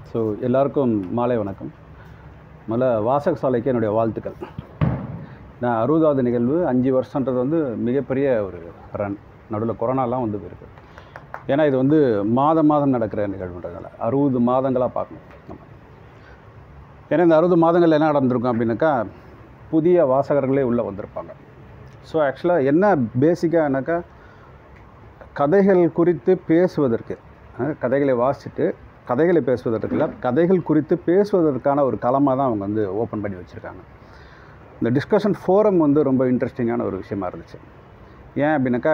so எல்லாருக்கும் மாலை வணக்கம் முதல்ல வாசக சாலைக்கு என்னுடைய வாழ்த்துக்கள் நான் அறுபதாவது நிகழ்வு அஞ்சு வருஷன்றது வந்து மிகப்பெரிய ஒரு ரன் நடுவில் கொரோனாலாம் வந்து போயிருக்கு ஏன்னா இது வந்து மாதம் மாதம் நடக்கிற நிகழ்வுன்றதால அறுபது மாதங்களாக பார்க்கணும் நம்ம ஏன்னா இந்த அறுபது மாதங்கள் என்ன நடந்திருக்கும் அப்படின்னாக்கா புதிய வாசகர்களே உள்ளே வந்திருப்பாங்க ஸோ ஆக்சுவலாக என்ன பேசிக்கானாக்கா கதைகள் குறித்து பேசுவதற்கு அஹ், கதைகளை வாசிச்சுட்டு கதைகளை பேசுவதற்கு இல்லை கதைகள் குறித்து பேசுவதற்கான ஒரு களமாக தான் அவங்க வந்து ஓப்பன் பண்ணி வச்சுருக்காங்க இந்த டிஸ்கஷன் ஃபோரம் வந்து ரொம்ப இன்ட்ரெஸ்டிங்கான ஒரு விஷயமா இருந்துச்சு ஏன் அப்படின்னாக்கா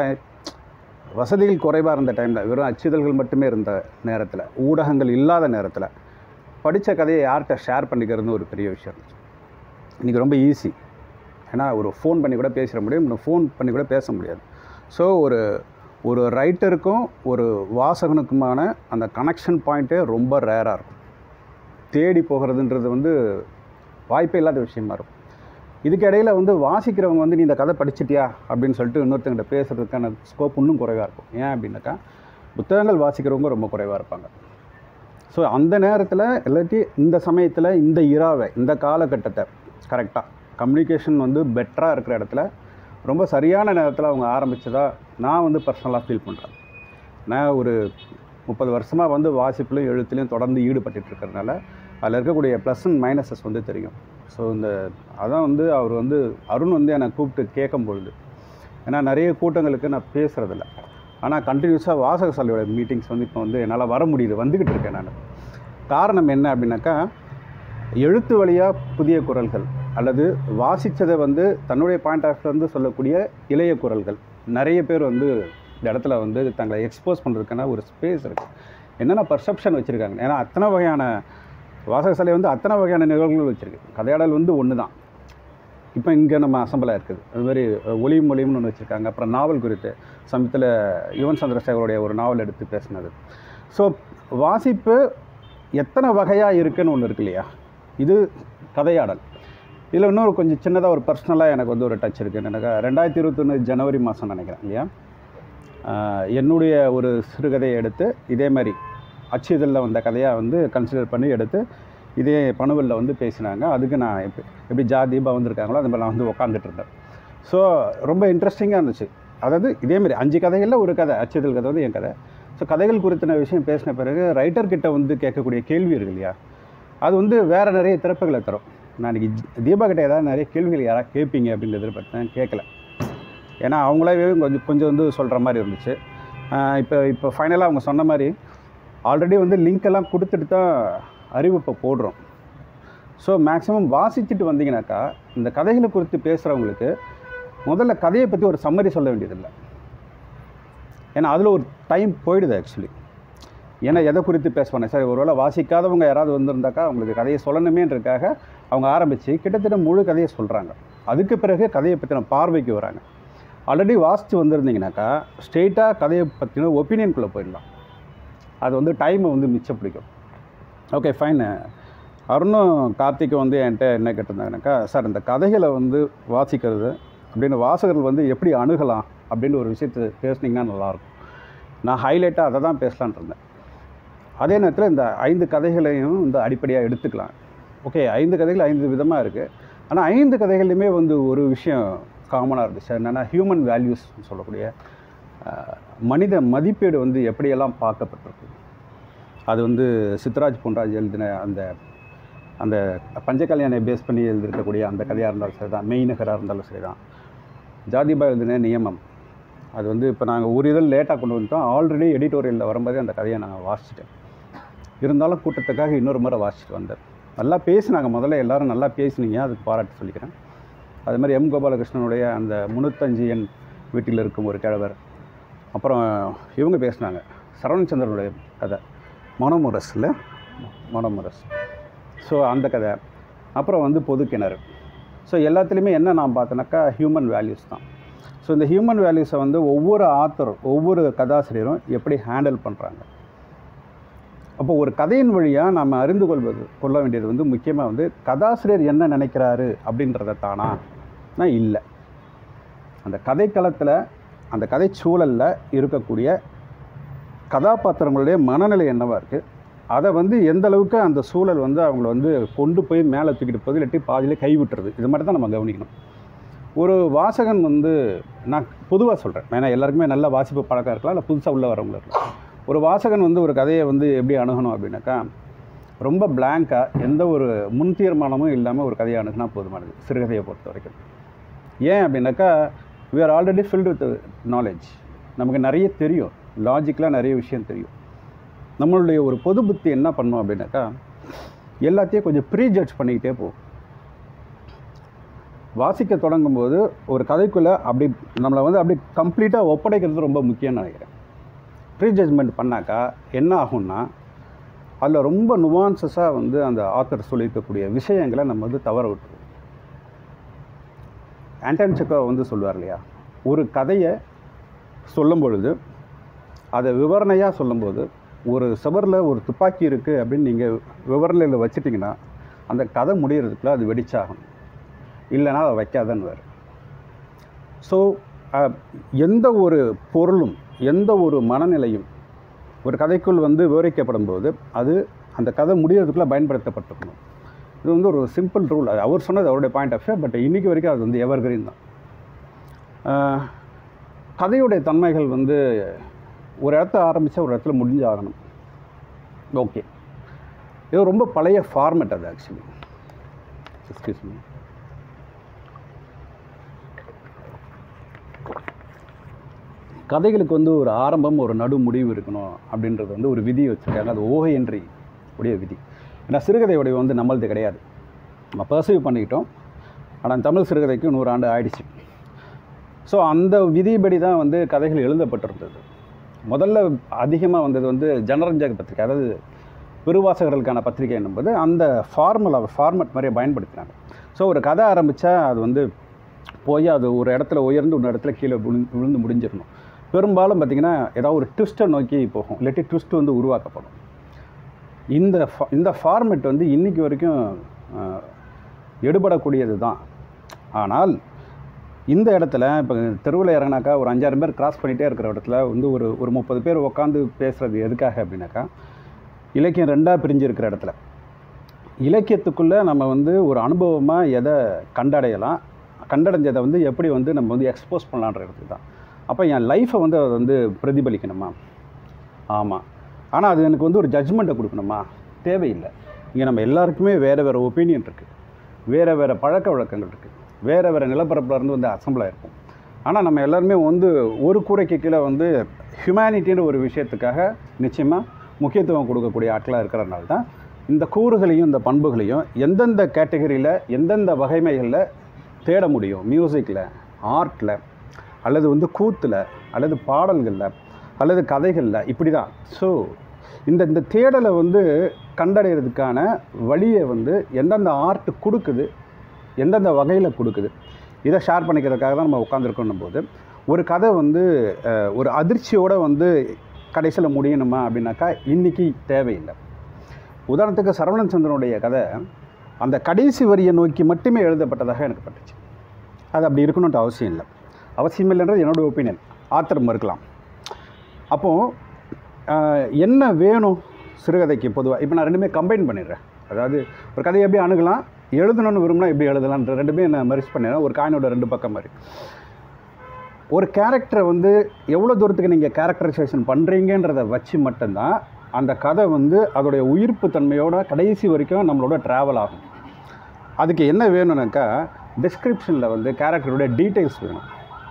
வசதிகள் குறைவாக இருந்த டைமில் வெறும் அச்சுதல்கள் மட்டுமே இருந்த நேரத்தில் ஊடகங்கள் இல்லாத நேரத்தில் படித்த கதையை யார்கிட்ட ஷேர் பண்ணிக்கிறதுன்னு ஒரு பெரிய விஷயம் இருந்துச்சு இன்றைக்கி ரொம்ப ஈஸி ஏன்னா ஒரு ஃபோன் பண்ணி கூட பேசிட முடியும் இன்னும் ஃபோன் பண்ணி கூட பேச முடியாது ஸோ ஒரு ஒரு ரைட்டருக்கும் ஒரு வாசகனுக்குமான அந்த கனெக்ஷன் பாயிண்ட்டே ரொம்ப ரேராக இருக்கும் தேடி போகிறதுன்றது வந்து வாய்ப்பே இல்லாத விஷயமா இருக்கும் இதுக்கு இடையில வந்து வாசிக்கிறவங்க வந்து நீ இந்த கதை படிச்சிட்டியா அப்படின்னு சொல்லிட்டு இன்னொருத்தங்கிட்ட பேசுகிறதுக்கான ஸ்கோப் இன்னும் குறைவாக இருக்கும் ஏன் அப்படின்னாக்கா புத்தகங்கள் வாசிக்கிறவங்க ரொம்ப குறைவாக இருப்பாங்க ஸோ அந்த நேரத்தில் இல்லாட்டி இந்த சமயத்தில் இந்த இராவை இந்த காலகட்டத்தை கரெக்டாக கம்யூனிகேஷன் வந்து பெட்டராக இருக்கிற இடத்துல ரொம்ப சரியான நேரத்தில் அவங்க ஆரம்பித்ததா நான் வந்து பர்சனலாக ஃபீல் பண்ணுறேன் நான் ஒரு முப்பது வருஷமாக வந்து வாசிப்புலையும் எழுத்துலையும் தொடர்ந்து ஈடுபட்டுட்டு இருக்கிறதுனால அதில் இருக்கக்கூடிய ப்ளஸ் அண்ட் மைனஸஸ் வந்து தெரியும் ஸோ இந்த அதான் வந்து அவர் வந்து அருண் வந்து என்னை கூப்பிட்டு கேட்கும் பொழுது ஏன்னா நிறைய கூட்டங்களுக்கு நான் பேசுகிறதில்ல ஆனால் கண்டினியூஸாக வாசக சாலையோட மீட்டிங்ஸ் வந்து இப்போ வந்து என்னால் வர முடியுது வந்துக்கிட்டு இருக்கேன் நான் காரணம் என்ன அப்படின்னாக்கா எழுத்து வழியாக புதிய குரல்கள் அல்லது வாசித்ததை வந்து தன்னுடைய பாயிண்ட் ஆஃப் வந்து சொல்லக்கூடிய இளைய குரல்கள் நிறைய பேர் வந்து இந்த இடத்துல வந்து தங்களை எக்ஸ்போஸ் பண்ணுறதுக்கான ஒரு ஸ்பேஸ் இருக்குது என்னென்ன பர்செப்ஷன் வச்சுருக்காங்க ஏன்னா அத்தனை வகையான வாசகசாலை வந்து அத்தனை வகையான நிகழ்வுகள் வச்சுருக்கு கதையாடல் வந்து ஒன்று தான் இப்போ இங்கே நம்ம அசம்பிளாக இருக்குது அது மாதிரி ஒளியும் மொழியும்னு ஒன்று வச்சுருக்காங்க அப்புறம் நாவல் குறித்து சமயத்தில் யுவன் சந்திரசேகருடைய ஒரு நாவல் எடுத்து பேசினது ஸோ வாசிப்பு எத்தனை வகையாக இருக்குன்னு ஒன்று இருக்கு இல்லையா இது கதையாடல் இதில் இன்னொரு கொஞ்சம் சின்னதாக ஒரு பர்சனலாக எனக்கு வந்து ஒரு டச் இருக்குது எனக்கு ரெண்டாயிரத்தி இருபத்தொன்று ஜனவரி மாதம் நினைக்கிறேன் இல்லையா ஆஹ் என்னுடைய ஒரு சிறுகதையை எடுத்து இதே மாதிரி அச்சு இதழில் வந்த கதையாக வந்து கன்சிடர் பண்ணி எடுத்து இதே பணுவலில் வந்து பேசினாங்க அதுக்கு நான் எப்படி எப்படி ஜா தீபா வந்திருக்காங்களோ அது மாதிரி நான் வந்து உட்காந்துட்டு இருந்தேன் ஸோ ரொம்ப இன்ட்ரெஸ்டிங்காக இருந்துச்சு அதாவது இதேமாரி அஞ்சு கதைகளில் ஒரு கதை அச்சுதல் கதை வந்து என் கதை ஸோ கதைகள் குறித்தின விஷயம் பேசின பிறகு ரைட்டர்கிட்ட வந்து கேட்கக்கூடிய கேள்வி இருக்கு இல்லையா அது வந்து வேறு நிறைய திறப்புகளை தரும் நான் இன்றைக்கி தீபா கிட்ட ஏதாவது நிறைய கேள்விகள் யாராவது கேட்பீங்க அப்படின்னு எதிர்பார்த்தேன் கேட்கல ஏன்னா அவங்களாவே கொஞ்சம் கொஞ்சம் வந்து சொல்கிற மாதிரி இருந்துச்சு ஆஹ் இப்போ இப்போ ஃபைனலாக அவங்க சொன்ன மாதிரி ஆல்ரெடி வந்து லிங்க் எல்லாம் கொடுத்துட்டு தான் அறிவிப்பை போடுறோம் ஸோ மேக்ஸிமம் வாசிச்சுட்டு வந்தீங்கன்னாக்கா இந்த கதைகளை குறித்து பேசுகிறவங்களுக்கு முதல்ல கதையை பற்றி ஒரு சம்மரி சொல்ல வேண்டியதில்லை ஏன்னா அதில் ஒரு டைம் போயிடுது ஆக்சுவலி ஏன்னா எதை குறித்து பேசுவாங்க சரி ஒருவேளை வாசிக்காதவங்க யாராவது வந்திருந்தாக்கா அவங்களுக்கு கதையை சொல்லணுமேன்றதுக்காக அவங்க ஆரம்பித்து கிட்டத்தட்ட முழு கதையை சொல்கிறாங்க அதுக்கு பிறகு கதையை பற்றின பார்வைக்கு வராங்க ஆல்ரெடி வாசித்து வந்திருந்தீங்கனாக்கா ஸ்ட்ரெயிட்டாக கதையை பற்றின ஒப்பீனியனுக்குள்ளே போயிடலாம் அது வந்து டைமை வந்து மிச்சம் பிடிக்கும் ஓகே ஃபைன் அருணும் கார்த்திக்கும் வந்து என்கிட்ட என்ன கேட்டிருந்தாங்கனாக்கா சார் இந்த கதைகளை வந்து வாசிக்கிறது அப்படின்னு வாசகர்கள் வந்து எப்படி அணுகலாம் அப்படின்னு ஒரு விஷயத்தை பேசுனீங்கன்னா நல்லாயிருக்கும் நான் ஹைலைட்டாக அதை தான் பேசலான் இருந்தேன் அதே நேரத்தில் இந்த ஐந்து கதைகளையும் இந்த அடிப்படையாக எடுத்துக்கலாம் ஓகே ஐந்து கதைகள் ஐந்து விதமாக இருக்குது ஆனால் ஐந்து கதைகள்லையுமே வந்து ஒரு விஷயம் காமனாக இருந்துச்சு என்னென்னா ஹியூமன் வேல்யூஸ் சொல்லக்கூடிய அஹ், மனித மதிப்பீடு வந்து எப்படியெல்லாம் பார்க்கப்பட்டிருக்கு அது வந்து சித்ராஜ் பொன்ராஜ் எழுதின அந்த அந்த பஞ்சகல்யாணை பேஸ் பண்ணி எழுதியிருக்கக்கூடிய அந்த கதையாக இருந்தாலும் சரி தான் மெய்நகராக இருந்தாலும் சரி தான் ஜாதிபா எழுதின நியமம் அது வந்து இப்போ நாங்கள் ஒரு இதழ் லேட்டாக கொண்டு வந்துட்டோம் ஆல்ரெடி எடிட்டோரியலில் வரும்போதே அந்த கதையை நான் வாசிச்சிட்டேன் இருந்தாலும் கூட்டத்துக்காக இன்னொரு முறை வாசிச்சுட்டு வந்தேன் நல்லா பேசினாங்க முதல்ல எல்லாரும் நல்லா பேசுனீங்க அதுக்கு பாராட்டு சொல்லிக்கிறேன் அது மாதிரி எம் கோபாலகிருஷ்ணனுடைய அந்த முந்நூற்றஞ்சு எண் வீட்டில் இருக்கும் ஒரு கிழவர் அப்புறம் இவங்க பேசினாங்க சரவணச்சந்திரனுடைய கதை மனோமுரஸ் இல்லை மனோமுரஸ் ஸோ அந்த கதை அப்புறம் வந்து பொது கிணறு ஸோ எல்லாத்துலேயுமே என்ன நான் பார்த்தேனாக்கா ஹியூமன் வேல்யூஸ் தான் ஸோ இந்த ஹியூமன் வேல்யூஸை வந்து ஒவ்வொரு ஆத்தரும் ஒவ்வொரு கதாசிரியரும் எப்படி ஹேண்டில் பண்ணுறாங்க அப்போ ஒரு கதையின் வழியாக நம்ம அறிந்து கொள்வது கொள்ள வேண்டியது வந்து முக்கியமாக வந்து கதாசிரியர் என்ன நினைக்கிறாரு அப்படின்றத தானா நான் இல்லை அந்த கதைக்களத்தில் அந்த கதை சூழலில் இருக்கக்கூடிய கதாபாத்திரங்களுடைய மனநிலை என்னவாக இருக்குது அதை வந்து எந்த அளவுக்கு அந்த சூழல் வந்து அவங்கள வந்து கொண்டு போய் மேலே தூக்கிட்டு போகுது இல்லாட்டி பாதியிலே கைவிட்டுறது இது மாதிரி தான் நம்ம கவனிக்கணும் ஒரு வாசகன் வந்து நான் பொதுவாக சொல்கிறேன் ஏன்னா எல்லாருக்குமே நல்ல வாசிப்பு பழக்கம் இருக்கலாம் இல்லை புதுசாக உள்ள வரவங்கள இருக்கலாம் ஒரு வாசகன் வந்து ஒரு கதையை வந்து எப்படி அணுகணும் அப்படின்னாக்கா ரொம்ப பிளாங்காக எந்த ஒரு முன் தீர்மானமும் இல்லாமல் ஒரு கதையை அணுகுனா போதுமானது சிறுகதையை பொறுத்த வரைக்கும் ஏன் அப்படின்னாக்கா we are already filled with knowledge நமக்கு நிறைய தெரியும் லாஜிக்கலாக நிறைய விஷயம் தெரியும் நம்மளுடைய ஒரு பொது புத்தி என்ன பண்ணும் அப்படின்னாக்கா எல்லாத்தையும் கொஞ்சம் ப்ரீ ஜட்ஜ் பண்ணிக்கிட்டே போகும் வாசிக்க தொடங்கும்போது ஒரு கதைக்குள்ளே அப்படி நம்மளை வந்து அப்படி கம்ப்ளீட்டாக ஒப்படைக்கிறது ரொம்ப முக்கியம்னு நினைக்கிறேன் ப்ரீ ஜட்ஜ்மெண்ட் பண்ணாக்கா என்ன ஆகும்னா அதில் ரொம்ப நுவான்சஸாக வந்து அந்த ஆத்தர் சொல்லியிருக்கக்கூடிய விஷயங்களை நம்ம வந்து தவற விட்டுருவோம் ஆண்டன் செக்கோ வந்து சொல்லுவார் இல்லையா ஒரு கதையை சொல்லும் பொழுது அதை விவரணையாக சொல்லும்போது ஒரு சுவரில் ஒரு துப்பாக்கி இருக்குது அப்படின்னு நீங்கள் விவரணையில் வச்சிட்டிங்கன்னா அந்த கதை முடியறதுக்குள்ள அது வெடிச்சாகும் இல்லைன்னா அதை வைக்காதன்னு ஸோ எந்த ஒரு பொருளும் எந்த ஒரு மனநிலையும் ஒரு கதைக்குள் வந்து விவரிக்கப்படும் போது அது அந்த கதை முடியறதுக்குள்ளே பயன்படுத்தப்பட்டிருக்கணும் இது வந்து ஒரு சிம்பிள் ரூல் அது அவர் சொன்னது அவருடைய பாயிண்ட் ஆஃப் வியூ பட் இன்றைக்கி வரைக்கும் அது வந்து எவர் கிரீன் தான் ஆஹ், கதையுடைய தன்மைகள் வந்து ஒரு இடத்த ஆரம்பித்தா ஒரு இடத்துல முடிஞ்சு ஆகணும் ஓகே இது ரொம்ப பழைய ஃபார்மேட் அது ஆக்சுவலி எக்ஸ்கியூஸ் மீ கதைகளுக்கு வந்து ஒரு ஆரம்பம் ஒரு நடு முடிவு இருக்கணும் அப்படின்றது வந்து ஒரு விதி வச்சுருக்காங்க அது ஓகையின்றி உடைய விதி ஏன்னா சிறுகதை வடிவம் வந்து நம்மளது கிடையாது நம்ம பர்சீவ் பண்ணிக்கிட்டோம் ஆனால் தமிழ் சிறுகதைக்கு நூறு ஆண்டு ஆயிடுச்சு ஸோ அந்த விதிப்படி தான் வந்து கதைகள் எழுதப்பட்டிருந்தது முதல்ல அதிகமாக வந்தது வந்து ஜனரஞ்சக பத்திரிகை அதாவது பெருவாசகர்களுக்கான பத்திரிகை என்பது அந்த ஃபார்முலா ஃபார்மட் மாதிரியே பயன்படுத்தினாங்க ஸோ ஒரு கதை ஆரம்பித்தா அது வந்து போய் அது ஒரு இடத்துல உயர்ந்து ஒரு இடத்துல கீழே விழுந்து விழுந்து முடிஞ்சிடணும் பெரும்பாலும் பார்த்திங்கன்னா ஏதாவது ஒரு ட்விஸ்ட்டை நோக்கி போகும் இல்லாட்டி ட்விஸ்ட் வந்து உருவாக்கப்படும் இந்த fa- இந்த ஃபார்மெட் வந்து இன்னைக்கு வரைக்கும் அஹ், எடுபடக்கூடியது தான் ஆனால் இந்த இடத்துல இப்போ தெருவில் இறங்கினாக்கா ஒரு அஞ்சாறு பேர் கிராஸ் பண்ணிகிட்டே இருக்கிற இடத்துல வந்து ஒரு ஒரு முப்பது பேர் உட்காந்து பேசுகிறது எதுக்காக அப்படின்னாக்கா இலக்கியம் ரெண்டாக பிரிஞ்சு இருக்கிற இடத்துல இலக்கியத்துக்குள்ளே நம்ம வந்து ஒரு அனுபவமாக எதை கண்டடையலாம் கண்டடைஞ்சதை வந்து எப்படி வந்து நம்ம வந்து எக்ஸ்போஸ் பண்ணலான்ற இடத்துக்கு தான் அப்போ என் லைஃப்பை வந்து அதை வந்து பிரதிபலிக்கணுமா ஆமாம் ஆனால் அது எனக்கு வந்து ஒரு ஜட்ஜ்மெண்ட்டை கொடுக்கணுமா தேவையில்லை இங்கே நம்ம எல்லாருக்குமே வேறு வேறு ஒப்பீனியன் இருக்குது வேறு வேறு பழக்க வழக்கங்கள் இருக்குது வேறு வேறு நிலப்பரப்புல இருந்து வந்து அசம்பிள் ஆயிருக்கும் ஆனால் நம்ம எல்லாருமே வந்து ஒரு கூரைக்கு கீழே வந்து ஹியூமனிட்டின்ற ஒரு விஷயத்துக்காக நிச்சயமாக முக்கியத்துவம் கொடுக்கக்கூடிய ஆட்களாக இருக்கிறனால தான் இந்த கூறுகளையும் இந்த பண்புகளையும் எந்தெந்த கேட்டகரியில் எந்தெந்த வகைமைகளில் தேட முடியும் மியூசிக்கில் ஆர்ட்டில் அல்லது வந்து கூத்தில் அல்லது பாடல்களில் அல்லது கதைகளில் இப்படி தான் ஸோ இந்த இந்த தேடலை வந்து கண்டடைகிறதுக்கான வழியை வந்து எந்தெந்த ஆர்ட் கொடுக்குது எந்தெந்த வகையில் கொடுக்குது இதை ஷேர் பண்ணிக்கிறதுக்காக தான் நம்ம உட்காந்துருக்கணும் போது ஒரு கதை வந்து அஹ், ஒரு அதிர்ச்சியோடு வந்து கடைசியில் முடியணுமா அப்படின்னாக்கா இன்றைக்கி தேவையில்லை உதாரணத்துக்கு சரவணன் சந்திரனுடைய கதை அந்த கடைசி வரியை நோக்கி மட்டுமே எழுதப்பட்டதாக எனக்கு பட்டுச்சு அது அப்படி இருக்கணுன்ட்டு அவசியம் இல்லை அவசியம் இல்லைன்றது என்னோடய ஒப்பீனியன் ஆத்திரம் இருக்கலாம் அப்போது என்ன வேணும் சிறுகதைக்கு பொதுவாக இப்போ நான் ரெண்டுமே கம்பைன் பண்ணிடுறேன் அதாவது ஒரு கதையை எப்படி அணுகலாம் எழுதணும்னு விரும்பினா எப்படி எழுதலான்ற ரெண்டுமே நான் மரிச் பண்ணிடுறேன் ஒரு காயினோட ரெண்டு பக்கம் மாதிரி ஒரு கேரக்டரை வந்து எவ்வளோ தூரத்துக்கு நீங்கள் கேரக்டரைசேஷன் பண்ணுறீங்கன்றதை வச்சு மட்டும்தான் அந்த கதை வந்து அதோடைய உயிர்ப்பு தன்மையோட கடைசி வரைக்கும் நம்மளோட ட்ராவல் ஆகும் அதுக்கு என்ன வேணும்னாக்கா டிஸ்கிரிப்ஷனில் வந்து கேரக்டரோட டீட்டெயில்ஸ் வேணும்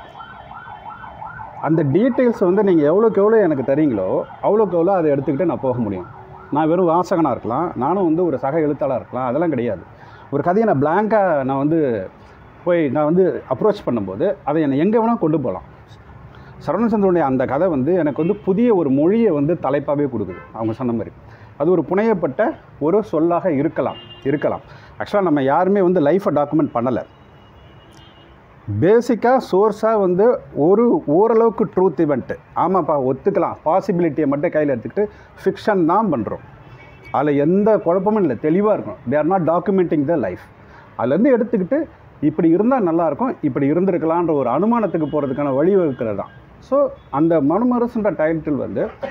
அந்த டீட்டெயில்ஸ் வந்து நீங்கள் எவ்வளோக்கு எவ்வளோ எனக்கு தரீங்களோ அவ்வளோக்கு எவ்வளோ அதை எடுத்துக்கிட்டு நான் போக முடியும் நான் வெறும் வாசகனாக இருக்கலாம் நானும் வந்து ஒரு சக எழுத்தாளராக இருக்கலாம் அதெல்லாம் கிடையாது ஒரு கதையை நான் பிளாங்காக நான் வந்து போய் நான் வந்து அப்ரோச் பண்ணும்போது அதை என்னை எங்கே வேணால் கொண்டு போகலாம் சரவணச்சந்திரனுடைய அந்த கதை வந்து எனக்கு வந்து புதிய ஒரு மொழியை வந்து தலைப்பாகவே கொடுக்குது அவங்க சொன்ன மாதிரி அது ஒரு புனையப்பட்ட ஒரு சொல்லாக இருக்கலாம் இருக்கலாம் ஆக்சுவலாக நம்ம யாருமே வந்து லைஃப்பை டாக்குமெண்ட் பண்ணலை பேசிக்காக சோர்ஸாக வந்து ஒரு ஓரளவுக்கு ட்ரூத் இவெண்ட்டு ஆமாப்பா ஒத்துக்கலாம் பாசிபிலிட்டியை மட்டும் கையில் எடுத்துக்கிட்டு ஃபிக்ஷன் தான் பண்ணுறோம் அதில் எந்த குழப்பமும் இல்லை தெளிவாக இருக்கும் they are not documenting the life அதுலேருந்து எடுத்துக்கிட்டு இப்படி இருந்தால் நல்லாயிருக்கும் இப்படி இருந்திருக்கலான்ற ஒரு அனுமானத்துக்கு போகிறதுக்கான வழிவகுக்கிறது தான் ஸோ அந்த மனுமரசுன்ற டைட்டில் வந்து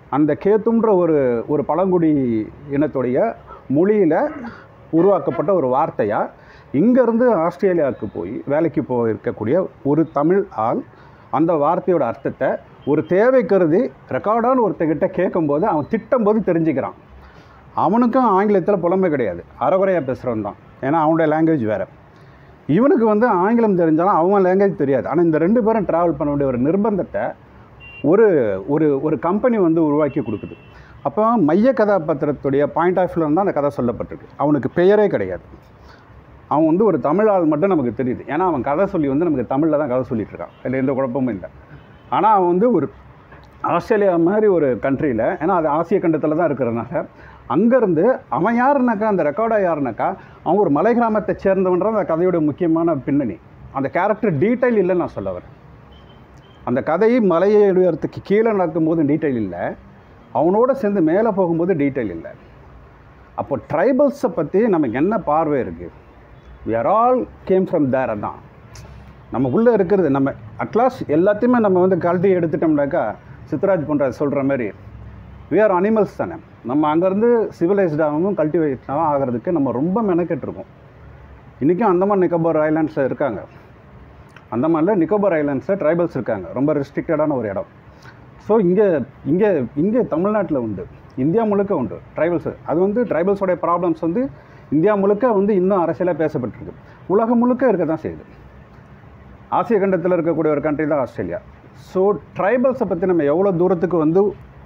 அந்த கேத்துன்ற ஒரு ஒரு பழங்குடி இனத்துடைய மொழியில் உருவாக்கப்பட்ட ஒரு வார்த்தையாக இங்கேருந்து ஆஸ்திரேலியாவுக்கு போய் வேலைக்கு போயிருக்கக்கூடிய ஒரு தமிழ் ஆள் அந்த வார்த்தையோட அர்த்தத்தை ஒரு தேவை கருதி ரெக்கார்டான ஒருத்தர்கிட்ட கேட்கும்போது அவன் திட்டும்போது தெரிஞ்சுக்கிறான் அவனுக்கும் ஆங்கிலத்தில் புலமை கிடையாது அறகுறையாக பேசுகிறவன் தான் ஏன்னா அவனுடைய லாங்குவேஜ் வேறு இவனுக்கு வந்து ஆங்கிலம் தெரிஞ்சாலும் அவன் லாங்குவேஜ் தெரியாது ஆனால் இந்த ரெண்டு பேரும் ட்ராவல் பண்ண வேண்டிய ஒரு நிர்பந்தத்தை ஒரு ஒரு ஒரு கம்பெனி வந்து உருவாக்கி கொடுக்குது அப்போ மைய கதாபாத்திரத்துடைய பாயிண்ட் ஆஃப் வியூவில் தான் அந்த கதை சொல்லப்பட்டிருக்கு அவனுக்கு பெயரே கிடையாது அவன் வந்து ஒரு தமிழ் ஆள் மட்டும் நமக்கு தெரியுது ஏன்னா அவன் கதை சொல்லி வந்து நமக்கு தமிழில் தான் கதை சொல்லிட்டு இருக்கான் அதில் எந்த குழப்பமும் இல்லை ஆனால் அவன் வந்து ஒரு ஆஸ்திரேலியா மாதிரி ஒரு கண்ட்ரியில் ஏன்னா அது ஆசிய கண்டத்தில் தான் இருக்கிறதுனால அங்கேருந்து அவன் யாருனாக்கா அந்த ரெக்கார்டாக யாருனாக்கா அவன் ஒரு மலை கிராமத்தை சேர்ந்தவன்ற அந்த கதையோட முக்கியமான பின்னணி அந்த கேரக்டர் டீட்டெயில் இல்லைன்னு நான் சொல்ல வரேன் அந்த கதை மலையை உயரத்துக்கு கீழே நடக்கும்போது டீட்டெயில் இல்லை அவனோட சேர்ந்து மேலே போகும்போது டீட்டெயில் இல்லை அப்போ ட்ரைபல்ஸை பற்றி நமக்கு என்ன பார்வை இருக்குது we are all came from there தான் நமக்குள்ளே இருக்கிறது நம்ம அட்லாஸ்ட் எல்லாத்தையுமே நம்ம வந்து கழட்டி எடுத்துட்டோம்னாக்கா சித்ராஜ் போன்ற சொல்கிற மாதிரி we are அனிமல்ஸ் தானே நம்ம அங்கேருந்து சிவிலைஸ்டாகவும் கல்டிவேட்டாகவும் ஆகிறதுக்கு நம்ம ரொம்ப மெனக்கெட்டிருக்கோம் இன்றைக்கும் அந்தமான் நிக்கோபார் ஐலாண்ட்ஸில் இருக்காங்க அந்தமானில் நிக்கோபார் ஐலாண்ட்ஸில் ட்ரைபல்ஸ் இருக்காங்க ரொம்ப ரெஸ்ட்ரிக்டடான ஒரு இடம் ஸோ இங்கே இங்கே இங்கே தமிழ்நாட்டில் உண்டு இந்தியா முழுக்க உண்டு ட்ரைபல்ஸ் அது வந்து ட்ரைபல்ஸோடைய ப்ராப்ளம்ஸ் வந்து இந்தியா முழுக்க வந்து இன்னும் அரசியலாக பேசப்பட்டிருக்கு உலகம் முழுக்க இருக்க தான் செய்யுது ஆசிய கண்டத்தில் இருக்கக்கூடிய ஒரு கண்ட்ரி தான் ஆஸ்திரேலியா ஸோ ட்ரைபல்ஸை பற்றி நம்ம எவ்வளோ தூரத்துக்கு வந்து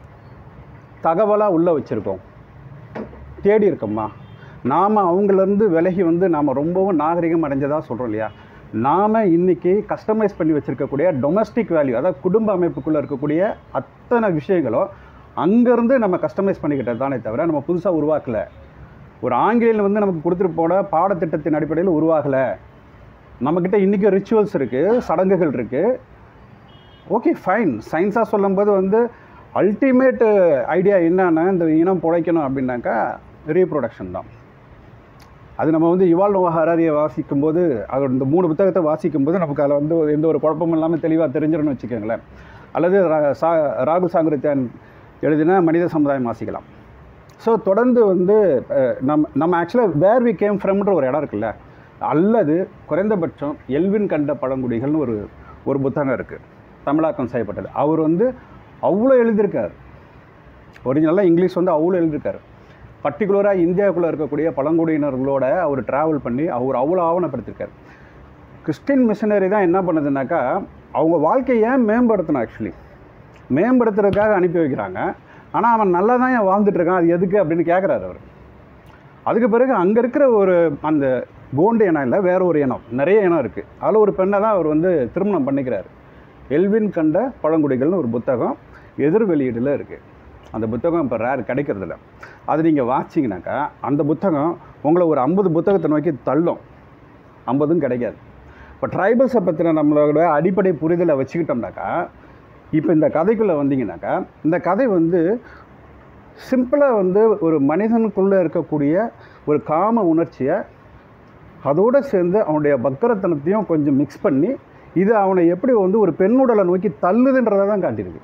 தகவலாக உள்ளே வச்சுருக்கோம் தேடி இருக்கோமா நாம் அவங்களேருந்து விலகி வந்து நாம் ரொம்பவும் நாகரிகம் அடைஞ்சதாக சொல்கிறோம் இல்லையா நாம் இன்றைக்கி கஸ்டமைஸ் பண்ணி வச்சுருக்கக்கூடிய டொமஸ்டிக் வேல்யூ அதாவது குடும்ப அமைப்புக்குள்ளே இருக்கக்கூடிய அத்தனை விஷயங்களும் அங்கேருந்து நம்ம கஸ்டமைஸ் பண்ணிக்கிட்டது தானே தவிர நம்ம புதுசாக உருவாக்கலை ஒரு ஆங்கிலேயன் வந்து நமக்கு கொடுத்துட்டு போன பாடத்திட்டத்தின் அடிப்படையில் உருவாகலை நம்மக்கிட்ட இன்றைக்கி ரிச்சுவல்ஸ் இருக்குது சடங்குகள் இருக்குது ஓகே ஃபைன் சயின்ஸாக சொல்லும்போது வந்து அல்டிமேட் ஐடியா என்னன்னா இந்த இனம் பிழைக்கணும் அப்படின்னாக்கா ரீப்ரொடக்ஷன் தான் அது நம்ம வந்து இவால் நோவா ஹராரியை வாசிக்கும்போது அதோட இந்த மூணு புத்தகத்தை வாசிக்கும்போது நமக்கு அதில் வந்து எந்த ஒரு குழப்பமும் இல்லாமல் தெளிவாக தெரிஞ்சிடணும்னு வச்சுக்கோங்களேன் அல்லது ரா- சா ராகுல் சாங்கரித்யான் எழுதின மனித சமுதாயம் வாசிக்கலாம் ஸோ தொடர்ந்து வந்து அஹ், நம்ம நம்ம ஆக்சுவலாக வேர் வி கேம் ஃப்ரம்ன்ற ஒரு இடம் இருக்குல்ல அல்லது குறைந்தபட்சம் எல்வின் கண்ட பழங்குடிகள்னு ஒரு ஒரு புத்தகம் இருக்குது தமிழாக்கம் செய்யப்பட்டது அவர் வந்து அவ்வளோ எழுதியிருக்கார் ஒரிஜினலாக இங்கிலீஷ் வந்து அவ்வளோ எழுதியிருக்காரு பர்டிகுலராக இந்தியாவுக்குள்ளே இருக்கக்கூடிய பழங்குடியினர்களோட அவர் ட்ராவல் பண்ணி அவர் அவ்வளோ ஆவணப்படுத்திருக்காரு கிறிஸ்டின் மிஷனரி தான் என்ன பண்ணுதுனாக்கா அவங்க வாழ்க்கையை ஏன் மேம்படுத்தணும் ஆக்சுவலி மேம்படுத்துறதுக்காக அனுப்பி வைக்கிறாங்க ஆனால் அவன் நல்லா தான் ஏன் வாழ்ந்துட்டு இருக்கான் அது எதுக்கு அப்படின்னு கேட்குறாரு அவர் அதுக்கு பிறகு அங்கே இருக்கிற ஒரு அந்த கோண்டு இனம் இல்லை வேற ஒரு இனம் நிறைய இனம் இருக்குது அதில் ஒரு பெண்ணை தான் அவர் வந்து திருமணம் பண்ணிக்கிறார் எல்வின் கண்ட பழங்குடிகள்னு ஒரு புத்தகம் எதிர் வெளியீடில் இருக்குது அந்த புத்தகம் இப்போ ரேர் கிடைக்கிறதில்ல அது நீங்கள் வாசிங்கனாக்கா அந்த புத்தகம் உங்களை ஒரு ஐம்பது புத்தகத்தை நோக்கி தள்ளும் ஐம்பதும் கிடைக்காது இப்போ ட்ரைபல்ஸை பற்றின நம்மளோட அடிப்படை புரிதலை வச்சுக்கிட்டோம்னாக்கா இப்போ இந்த கதைக்குள்ளே வந்தீங்கன்னாக்கா இந்த கதை வந்து சிம்பிளாக வந்து ஒரு மனிதனுக்குள்ளே இருக்கக்கூடிய ஒரு காம உணர்ச்சியை அதோடு சேர்ந்து அவனுடைய பக்தரத்தனத்தையும் கொஞ்சம் மிக்ஸ் பண்ணி இது அவனை எப்படி வந்து ஒரு பெண்ணுடலை நோக்கி தள்ளுதுன்றதை தான் காட்டியிருக்கு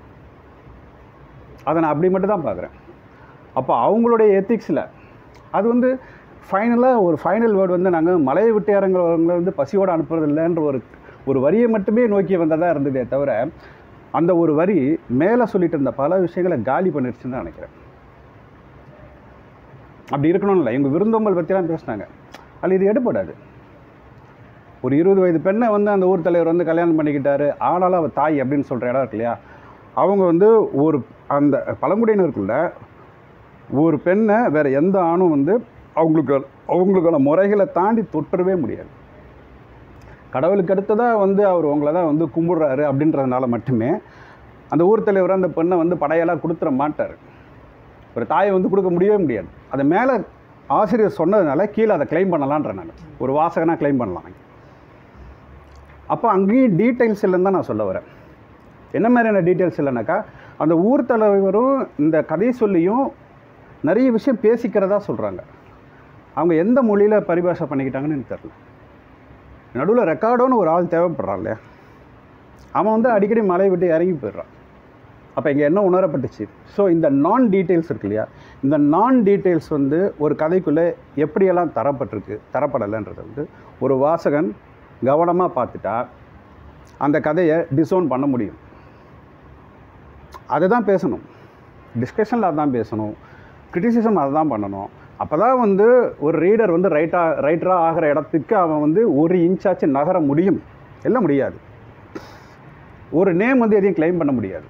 அதை நான் அப்படி மட்டும் தான் பார்க்குறேன் அப்போ அவங்களுடைய எத்திக்ஸில் அது வந்து ஃபைனலாக ஒரு ஃபைனல் வேர்டு வந்து நாங்கள் மலையை விட்டு இறங்குறவங்களை வந்து பசியோடு அனுப்புறது இல்லைன்ற ஒரு ஒரு வரியை மட்டுமே நோக்கி வந்ததாக இருந்ததே தவிர அந்த ஒரு வரி மேலே சொல்லிட்டு இருந்த பல விஷயங்களை காலி பண்ணிருச்சுன்னு தான் நினைக்கிறேன் அப்படி இருக்கணும்னு இல்லை எங்கள் விருந்தோம்பல் பற்றிலாம் பேசினாங்க அதில் இது எடுபடாது ஒரு இருபது வயது பெண்ணை வந்து அந்த ஊர் தலைவர் வந்து கல்யாணம் பண்ணிக்கிட்டாரு ஆனாலும் அவள் தாய் அப்படின்னு சொல்கிற இடம் இருக்கு இல்லையா அவங்க வந்து ஒரு அந்த பழங்குடியினருக்குள்ள ஒரு பெண்ணை வேறு எந்த ஆணும் வந்து அவங்களுக்கு அவங்களுக்கான முறைகளை தாண்டி தொற்றவே முடியாது கடவுளுக்கு அடுத்ததாக வந்து அவர் உங்களை தான் வந்து கும்பிடுறாரு அப்படின்றதுனால மட்டுமே அந்த ஊர் தலைவர் அந்த பெண்ணை வந்து படையெல்லாம் கொடுத்துட மாட்டார் ஒரு தாயை வந்து கொடுக்க முடியவே முடியாது அதை மேலே ஆசிரியர் சொன்னதுனால கீழே அதை க்ளைம் பண்ணலான்ற நான் ஒரு வாசகனாக க்ளைம் பண்ணலாம் அப்போ அங்கேயும் டீட்டெயில்ஸ் இல்லைன்னு தான் நான் சொல்ல வரேன் என்ன மாதிரியான டீட்டெயில்ஸ் இல்லைனாக்கா அந்த ஊர் தலைவரும் இந்த கதை சொல்லியும் நிறைய விஷயம் பேசிக்கிறதா சொல்கிறாங்க அவங்க எந்த மொழியில் பரிபாஷை பண்ணிக்கிட்டாங்கன்னு எனக்கு தெரில நடுவில் ரெக்கார்டோன்னு ஒரு ஆள் தேவைப்படுறான் இல்லையா அவன் வந்து அடிக்கடி மலையை விட்டு இறங்கி போயிடுறான் அப்போ இங்கே என்ன உணரப்பட்டுச்சு ஸோ இந்த நான் டீட்டெயில்ஸ் இருக்கு இல்லையா இந்த நான் டீட்டெயில்ஸ் வந்து ஒரு கதைக்குள்ளே எப்படியெல்லாம் தரப்பட்டிருக்கு தரப்படலைன்றது வந்து ஒரு வாசகன் கவனமாக பார்த்துட்டா அந்த கதையை டிசோன் பண்ண முடியும் அதை தான் பேசணும் டிஸ்கஷனில் அதான் பேசணும் கிரிட்டிசிசம் அதை தான் பண்ணணும் அப்போ தான் வந்து ஒரு ரீடர் வந்து ரைட்டாக ரைட்டராக ஆகிற இடத்துக்கு அவன் வந்து ஒரு இன்ச்சாச்சு நகர முடியும் எல்லாம் முடியாது ஒரு நேம் வந்து எதையும் கிளைம் பண்ண முடியாது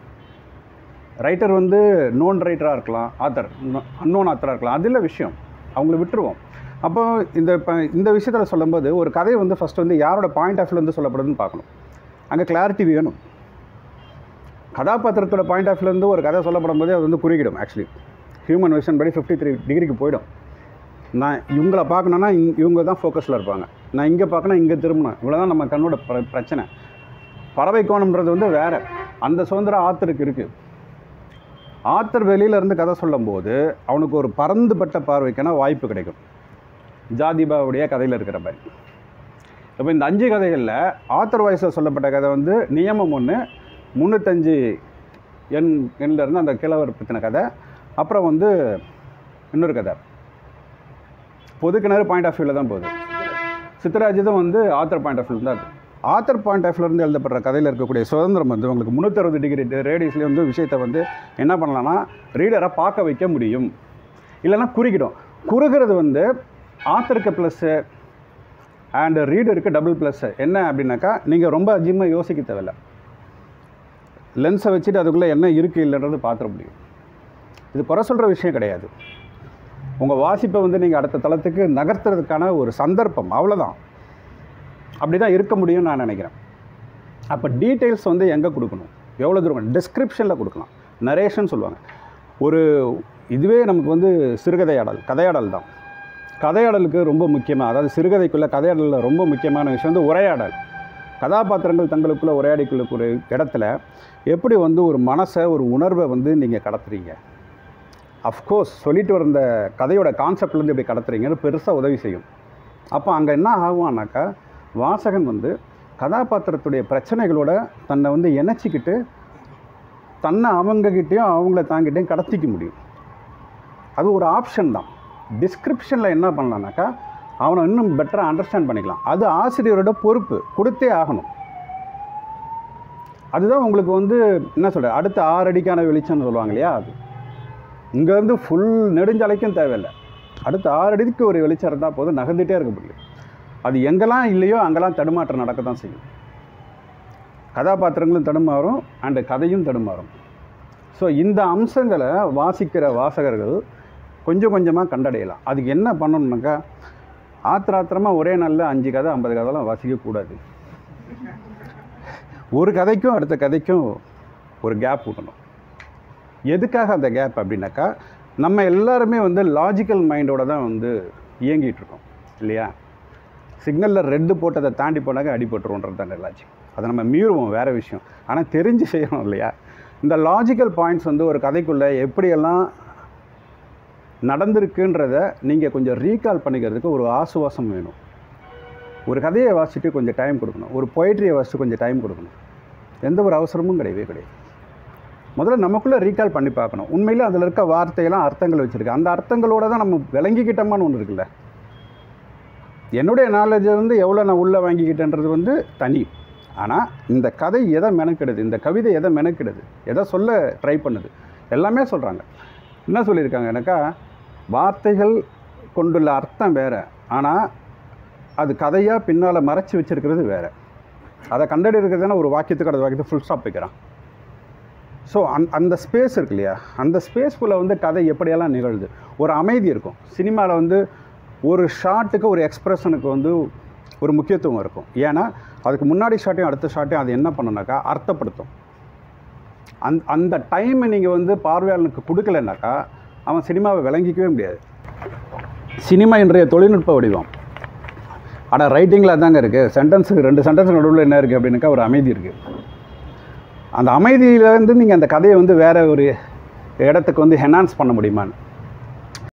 ரைட்டர் வந்து நோன் ரைட்டராக இருக்கலாம் ஆத்தர் அன்னோன் ஆத்தராக இருக்கலாம் அது இல்லை விஷயம் அவங்கள விட்டுருவோம் அப்போ இந்த இப்போ இந்த விஷயத்தில் சொல்லும்போது ஒரு கதை வந்து ஃபஸ்ட் வந்து யாரோட பாயிண்ட் ஆஃப் வியூலேருந்து சொல்லப்படுதுன்னு பார்க்கணும் அங்கே கிளாரிட்டி வேணும் கதாபாத்திரத்தோட பாயிண்ட் ஆஃப் வியூலேருந்து ஒரு கதை சொல்லப்படும் போதே அது வந்து குறுக்கிடும் ஆக்சுவலி ஹியூமன் விஷன் படி ஃபிஃப்டி த்ரீ டிகிரிக்கு போயிடும் நான் இவங்கள பார்க்கணுன்னா இங் இவங்க தான் ஃபோக்கஸில் இருப்பாங்க நான் இங்கே பார்க்கணும் இங்கே திரும்பணும் இவ்வளோ தான் நம்ம கண்ணோட பிர பிரச்சனை பறவை கோணம்ன்றது வந்து வேறு அந்த சுதந்திரம் ஆத்தருக்கு இருக்குது ஆத்தர் வெளியில இருந்து கதை சொல்லும்போது அவனுக்கு ஒரு பறந்துபட்ட பார்வைக்கான வாய்ப்பு கிடைக்கும் ஜாதிபாவுடைய கதையில் இருக்கிற மாதிரி இப்போ இந்த அஞ்சு கதைகளில் ஆத்தர் வாய்ஸில் சொல்லப்பட்ட கதை வந்து நியமம் ஒன்று முந்நூற்றஞ்சு எண் எண்ணில் இருந்து அந்த கிழவர் பற்றின கதை அப்புறம் வந்து இன்னொரு கதை பொது கிணறு பாயிண்ட் ஆஃப் வியூவில் தான் போகுது சித்தராஜிதம் வந்து ஆத்தர் பாயிண்ட் ஆஃப் வியூ தான் இருக்குது ஆத்தர் பாயிண்ட் ஆஃப் இருந்து எழுதப்படுற கதையில் இருக்கக்கூடிய சுதந்திரம் வந்து உங்களுக்கு முந்நூற்றறுபது டிகிரி ரேடியஸ்லேயே வந்து விஷயத்தை வந்து என்ன பண்ணலாம்னா ரீடரை பார்க்க வைக்க முடியும் இல்லைன்னா குறுக்கிடும் குறுகிறது வந்து ஆத்தருக்கு ப்ளஸ்ஸு அண்ட் ரீடருக்கு டபுள் ப்ளஸ்ஸு என்ன அப்படின்னாக்கா நீங்கள் ரொம்ப அதிகமாக யோசிக்க தேவையில்ல லென்ஸை வச்சுட்டு அதுக்குள்ளே என்ன இருக்குது இல்லைன்றது பார்த்துட முடியும் இது குறை சொல்கிற விஷயம் கிடையாது உங்கள் வாசிப்பை வந்து நீங்கள் அடுத்த தளத்துக்கு நகர்த்துறதுக்கான ஒரு சந்தர்ப்பம் அவ்வளோதான் அப்படி தான் இருக்க முடியும்னு நான் நினைக்கிறேன் அப்போ டீட்டெயில்ஸ் வந்து எங்கே கொடுக்கணும் எவ்வளோ தூரம் டிஸ்கிரிப்ஷனில் கொடுக்கலாம் நரேஷன் சொல்லுவாங்க ஒரு இதுவே நமக்கு வந்து சிறுகதையாடல் கதையாடல் தான் கதையாடலுக்கு ரொம்ப முக்கியமாக அதாவது சிறுகதைக்குள்ளே கதையாடலில் ரொம்ப முக்கியமான விஷயம் வந்து உரையாடல் கதாபாத்திரங்கள் தங்களுக்குள்ளே உரையாடிக்குள்ள ஒரு இடத்துல எப்படி வந்து ஒரு மனசை ஒரு உணர்வை வந்து நீங்கள் கடத்துறீங்க அஃப்கோர்ஸ் சொல்லிட்டு வந்த கதையோட கான்செப்ட்லேருந்து எப்படி கடத்துறீங்கன்னு பெருசாக உதவி செய்யும் அப்போ அங்கே என்ன ஆகும்னாக்கா வாசகன் வந்து கதாபாத்திரத்துடைய பிரச்சனைகளோட தன்னை வந்து இணைச்சிக்கிட்டு தன்னை அவங்கக்கிட்டேயும் அவங்கள தாங்கிட்டையும் கடத்திக்க முடியும் அது ஒரு ஆப்ஷன் தான் டிஸ்கிரிப்ஷனில் என்ன பண்ணலான்னாக்கா அவனை இன்னும் பெட்டராக அண்டர்ஸ்டாண்ட் பண்ணிக்கலாம் அது ஆசிரியரோட பொறுப்பு கொடுத்தே ஆகணும் அதுதான் உங்களுக்கு வந்து என்ன சொல்கிறது அடுத்த ஆறு அடிக்கான வெளிச்சம்னு சொல்லுவாங்க இல்லையா அது இங்கேருந்து ஃபுல் நெடுஞ்சாலைக்கும் தேவையில்லை அடுத்த ஆறு அடிக்கு ஒரு வெளிச்சம் இருந்தால் போதும் நகர்ந்துகிட்டே இருக்க முடியும் அது எங்கெல்லாம் இல்லையோ அங்கெல்லாம் தடுமாற்றம் நடக்க தான் செய்யும் கதாபாத்திரங்களும் தடுமாறும் அண்டு கதையும் தடுமாறும் ஸோ இந்த அம்சங்களை வாசிக்கிற வாசகர்கள் கொஞ்சம் கொஞ்சமாக கண்டடையலாம் அதுக்கு என்ன பண்ணணும்னாக்கா ஆத்திராத்திரமாக ஒரே நாளில் அஞ்சு கதை ஐம்பது கதைலாம் வாசிக்கக்கூடாது ஒரு கதைக்கும் அடுத்த கதைக்கும் ஒரு கேப் விடணும் எதுக்காக அந்த கேப் அப்படின்னாக்கா நம்ம எல்லாருமே வந்து லாஜிக்கல் மைண்டோட தான் வந்து இயங்கிட்டு இருக்கோம் இல்லையா சிக்னலில் ரெட்டு போட்டதை தாண்டி போனாக்க அடிபட்டுருவோன்றது தான் லாஜிக் அதை நம்ம மீறுவோம் வேறு விஷயம் ஆனால் தெரிஞ்சு செய்யணும் இல்லையா இந்த லாஜிக்கல் பாயிண்ட்ஸ் வந்து ஒரு கதைக்குள்ளே எப்படியெல்லாம் நடந்திருக்குன்றத நீங்கள் கொஞ்சம் ரீகால் பண்ணிக்கிறதுக்கு ஒரு ஆசுவாசம் வேணும் ஒரு கதையை வாசிச்சுட்டு கொஞ்சம் டைம் கொடுக்கணும் ஒரு பொயிட்ரியை வாசித்து கொஞ்சம் டைம் கொடுக்கணும் எந்த ஒரு அவசரமும் கிடையவே கிடையாது முதல்ல நமக்குள்ளே ரீகால் பண்ணி பார்க்கணும் உண்மையில் அதில் இருக்க வார்த்தையெல்லாம் அர்த்தங்கள் வச்சுருக்கு அந்த அர்த்தங்களோட தான் நம்ம விளங்கிக்கிட்டோமான்னு ஒன்று இருக்குல்ல என்னுடைய நாலேஜை வந்து எவ்வளோ நான் உள்ளே வாங்கிக்கிட்டேன்றது வந்து தனி ஆனால் இந்த கதை எதை மெனக்கிடுது இந்த கவிதை எதை மெனக்கிடுது எதை சொல்ல ட்ரை பண்ணுது எல்லாமே சொல்கிறாங்க என்ன சொல்லியிருக்காங்க எனக்கா வார்த்தைகள் கொண்டுள்ள அர்த்தம் வேறு ஆனால் அது கதையாக பின்னால் மறைச்சி வச்சிருக்கிறது வேறு அதை கண்டறியிருக்கிறதுனா ஒரு வாக்கியத்துக்கு அடுத்த வாக்கியத்தை ஃபுல் ஸ்டாப் வைக்கிறான் ஸோ அந் அந்த ஸ்பேஸ் இருக்கு இல்லையா அந்த ஸ்பேஸ்க்குள்ளே வந்து கதை எப்படியெல்லாம் நிகழுது ஒரு அமைதி இருக்கும் சினிமாவில் வந்து ஒரு ஷாட்டுக்கு ஒரு எக்ஸ்பிரஷனுக்கு வந்து ஒரு முக்கியத்துவம் இருக்கும் ஏன்னா அதுக்கு முன்னாடி ஷாட்டையும் அடுத்த ஷாட்டையும் அது என்ன பண்ணுனாக்கா அர்த்தப்படுத்தும் அந் அந்த டைமை நீங்கள் வந்து பார்வையாளனுக்கு கொடுக்கலனாக்கா அவன் சினிமாவை விளங்கிக்கவே முடியாது சினிமா இன்றைய தொழில்நுட்ப வடிவம் ஆனால் ரைட்டிங்கில் அதாங்க இருக்குது சென்டென்ஸுக்கு ரெண்டு சென்டென்ஸ் நடுவில் என்ன இருக்குது அப்படின்னாக்கா ஒரு அமைதி இருக்குது அந்த அமைதியிலேருந்து நீங்கள் அந்த கதையை வந்து வேறு ஒரு இடத்துக்கு வந்து ஹெனான்ஸ் பண்ண முடியுமான்னு